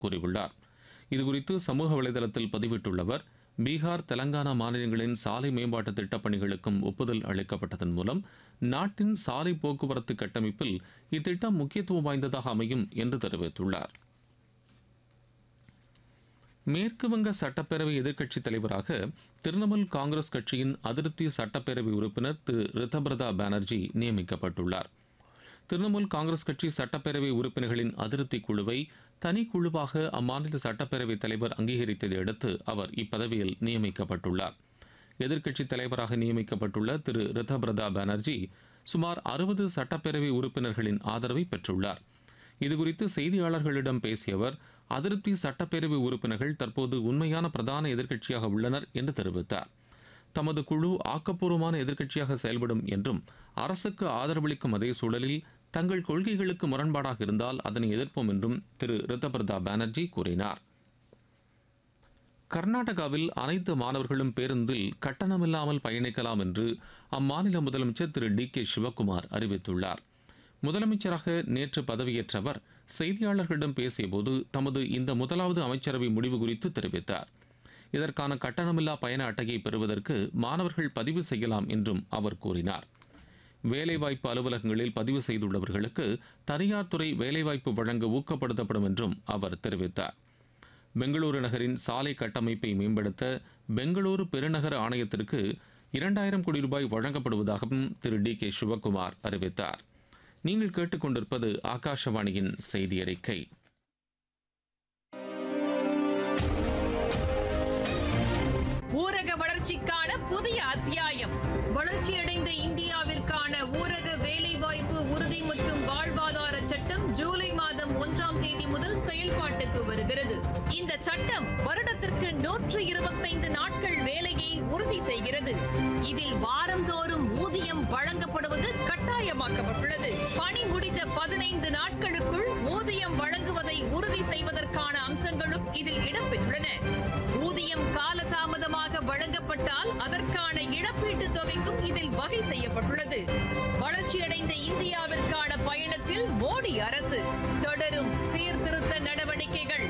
கூறியுள்ளார் இதுகுறித்து சமூக வலைதளத்தில் பதிவிட்டுள்ளவர் பீகார் தெலங்கானா மாநிலங்களின் சாலை மேம்பாட்டு திட்டப் பணிகளுக்கும் ஒப்புதல் அளிக்கப்பட்டதன் மூலம் நாட்டின் சாலை போக்குவரத்து கட்டமைப்பில் இத்திட்டம் முக்கியத்துவம் வாய்ந்ததாக அமையும் என்று தெரிவித்துள்ளார் மேற்கு வங்க சட்டப்பேரவை எதிர்க்கட்சித் தலைவராக திரிணாமுல் காங்கிரஸ் கட்சியின் அதிருப்தி சட்டப்பேரவை உறுப்பினர் திரு ரிதபிரதா பானர்ஜி நியமிக்கப்பட்டுள்ளார் திரிணாமுல் காங்கிரஸ் கட்சி சட்டப்பேரவை உறுப்பினர்களின் அதிருப்தி குழுவை தனிக்குழுவாக அம்மாநில சட்டப்பேரவைத் தலைவர் அங்கீகரித்ததை அடுத்து அவர் இப்பதவியில் நியமிக்கப்பட்டுள்ளார் எதிர்க்கட்சித் தலைவராக நியமிக்கப்பட்டுள்ள திரு ரிதபிரதா பானர்ஜி சுமார் அறுபது சட்டப்பேரவை உறுப்பினர்களின் ஆதரவை பெற்றுள்ளார் இதுகுறித்து செய்தியாளர்களிடம் பேசிய அவர் அதிருப்தி சட்டப்பேரவை உறுப்பினர்கள் தற்போது உண்மையான பிரதான எதிர்க்கட்சியாக உள்ளனர் என்று தெரிவித்தார் தமது குழு ஆக்கப்பூர்வமான எதிர்க்கட்சியாக செயல்படும் என்றும் அரசுக்கு ஆதரவளிக்கும் அதே சூழலில் தங்கள் கொள்கைகளுக்கு முரண்பாடாக இருந்தால் அதனை எதிர்ப்போம் என்றும் திரு ரித்தபிரதா பானர்ஜி கூறினார் கர்நாடகாவில் அனைத்து மாணவர்களும் பேருந்தில் கட்டணமில்லாமல் பயணிக்கலாம் என்று அம்மாநில முதலமைச்சர் திரு டி கே சிவக்குமார் அறிவித்துள்ளார் முதலமைச்சராக நேற்று பதவியேற்ற அவர் செய்தியாளர்களிடம் பேசியபோது தமது இந்த முதலாவது அமைச்சரவை முடிவு குறித்து தெரிவித்தார் இதற்கான கட்டணமில்லா பயண அட்டையை பெறுவதற்கு மாணவர்கள் பதிவு செய்யலாம் என்றும் அவர் கூறினார் வேலைவாய்ப்பு அலுவலகங்களில் பதிவு செய்துள்ளவர்களுக்கு தனியார் துறை வேலைவாய்ப்பு வழங்க ஊக்கப்படுத்தப்படும் என்றும் அவர் தெரிவித்தார் பெங்களூரு நகரின் சாலை கட்டமைப்பை மேம்படுத்த பெங்களூரு பெருநகர ஆணையத்திற்கு இரண்டாயிரம் கோடி ரூபாய் வழங்கப்படுவதாகவும் திரு டி கே சிவக்குமார் அறிவித்தார் நீங்கள் கேட்டுக்கொண்டிருப்பது ஆகாஷவாணியின் செய்தி அறிக்கை ஊரக வளர்ச்சிக்கான புதிய அத்தியாயம் வளர்ச்சியடைந்த இந்தியாவிற்கான ஊரக வேலைவாய்ப்பு உறுதி மற்றும் வாழ்வாதார சட்டம் ஜூலை மாதம் ஒன்றாம் தேதி முதல் செயல்பாட்டுக்கு வருகிறது இந்த சட்டம் வருடத்திற்கு நூற்று இருபத்தைந்து நாட்கள் வேலையை உறுதி செய்கிறது இதில் வாரந்தோறும் ஊதியம் வழங்கப்படுவது கட்டாயமாக்கப்பட்டுள்ளது பணி முடிந்த பதினைந்து நாட்களுக்குள் ஊதியம் வழங்குவதை உறுதி செய்வதற்கான அம்சங்களும் இதில் இடம்பெற்றுள்ளன ஊதியம் காலதாமதமாக வழங்கப்பட்டால் அதற்கான இழப்பீட்டுத் தொகைக்கும் இதில் வகை செய்யப்பட்டுள்ளது வளர்ச்சியடைந்த இந்தியாவிற்கான பயணத்தில் மோடி அரசு தொடரும் சீர்திருத்த நடவடிக்கைகள்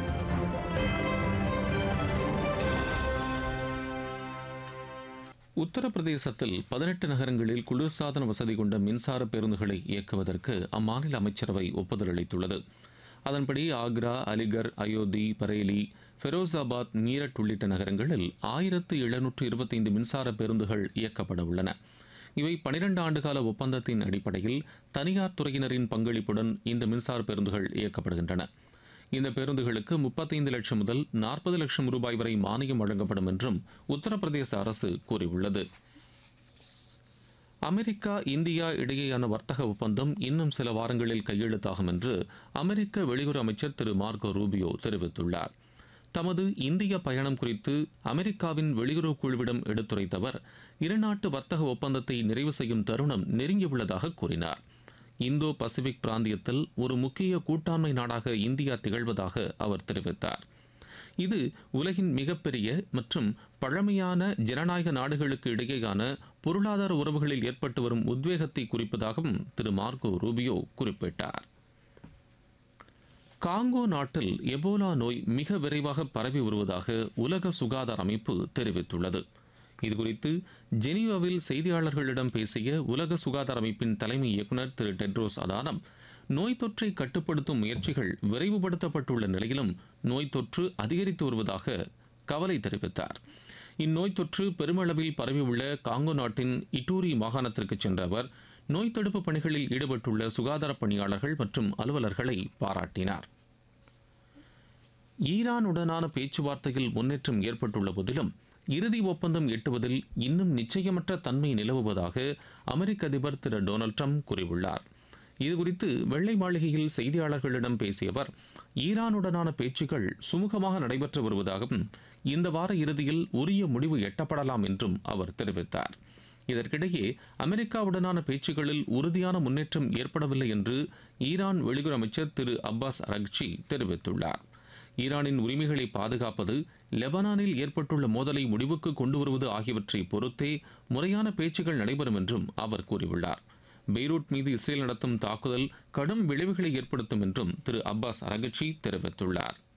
உத்தரப்பிரதேசத்தில் பதினெட்டு நகரங்களில் குளிர்சாதன வசதி கொண்ட மின்சார பேருந்துகளை இயக்குவதற்கு அம்மாநில அமைச்சரவை ஒப்புதல் அளித்துள்ளது அதன்படி ஆக்ரா அலிகர் அயோத்தி பரேலி ஃபெரோசாபாத் மீரட் உள்ளிட்ட நகரங்களில் ஆயிரத்து எழுநூற்று இருபத்தைந்து மின்சார பேருந்துகள் இயக்கப்பட உள்ளன இவை பனிரெண்டு ஆண்டுகால ஒப்பந்தத்தின் அடிப்படையில் தனியார் துறையினரின் பங்களிப்புடன் இந்த மின்சார பேருந்துகள் இயக்கப்படுகின்றன இந்த பேருந்துகளுக்கு முப்பத்தைந்து லட்சம் முதல் நாற்பது லட்சம் ரூபாய் வரை மானியம் வழங்கப்படும் என்றும் உத்தரப்பிரதேச அரசு கூறியுள்ளது அமெரிக்கா இந்தியா இடையேயான வர்த்தக ஒப்பந்தம் இன்னும் சில வாரங்களில் கையெழுத்தாகும் என்று அமெரிக்க வெளியுறவு அமைச்சர் திரு மார்கோ ரூபியோ தெரிவித்துள்ளார் தமது இந்திய பயணம் குறித்து அமெரிக்காவின் வெளியுறவு குழுவிடம் எடுத்துரைத்தவர் இருநாட்டு வர்த்தக ஒப்பந்தத்தை நிறைவு செய்யும் தருணம் நெருங்கியுள்ளதாக கூறினார் இந்தோ பசிபிக் பிராந்தியத்தில் ஒரு முக்கிய கூட்டாண்மை நாடாக இந்தியா திகழ்வதாக அவர் தெரிவித்தார் இது உலகின் மிகப்பெரிய மற்றும் பழமையான ஜனநாயக நாடுகளுக்கு இடையேயான பொருளாதார உறவுகளில் ஏற்பட்டு வரும் உத்வேகத்தை குறிப்பதாகவும் திரு மார்கோ ரூபியோ குறிப்பிட்டார் காங்கோ நாட்டில் எபோலா நோய் மிக விரைவாக பரவி வருவதாக உலக சுகாதார அமைப்பு தெரிவித்துள்ளது இதுகுறித்து ஜெனீவாவில் செய்தியாளர்களிடம் பேசிய உலக சுகாதார அமைப்பின் தலைமை இயக்குநர் திரு டெட்ரோஸ் அதானம் நோய் தொற்றை கட்டுப்படுத்தும் முயற்சிகள் விரைவுபடுத்தப்பட்டுள்ள நிலையிலும் நோய் தொற்று அதிகரித்து வருவதாக கவலை தெரிவித்தார் இந்நோய் தொற்று பெருமளவில் பரவியுள்ள காங்கோ நாட்டின் இட்டூரி மாகாணத்திற்கு சென்ற அவர் நோய் தடுப்பு பணிகளில் ஈடுபட்டுள்ள சுகாதார பணியாளர்கள் மற்றும் அலுவலர்களை பாராட்டினார் ஈரானுடனான பேச்சுவார்த்தையில் முன்னேற்றம் ஏற்பட்டுள்ள போதிலும் இறுதி ஒப்பந்தம் எட்டுவதில் இன்னும் நிச்சயமற்ற தன்மை நிலவுவதாக அமெரிக்க அதிபர் திரு டொனால்ட் ட்ரம்ப் கூறியுள்ளார் இதுகுறித்து வெள்ளை மாளிகையில் செய்தியாளர்களிடம் பேசிய அவர் ஈரானுடனான பேச்சுக்கள் சுமூகமாக நடைபெற்று வருவதாகவும் இந்த வார இறுதியில் உரிய முடிவு எட்டப்படலாம் என்றும் அவர் தெரிவித்தார் இதற்கிடையே அமெரிக்காவுடனான பேச்சுக்களில் உறுதியான முன்னேற்றம் ஏற்படவில்லை என்று ஈரான் வெளியுறவு அமைச்சர் திரு அப்பாஸ் அரக்சி தெரிவித்துள்ளார் ஈரானின் உரிமைகளை பாதுகாப்பது லெபனானில் ஏற்பட்டுள்ள மோதலை முடிவுக்கு கொண்டு வருவது ஆகியவற்றை பொறுத்தே முறையான பேச்சுக்கள் நடைபெறும் என்றும் அவர் கூறியுள்ளார் பெய்ரூட் மீது இஸ்ரேல் நடத்தும் தாக்குதல் கடும் விளைவுகளை ஏற்படுத்தும் என்றும் திரு அப்பாஸ் அரகச்சி தெரிவித்துள்ளார்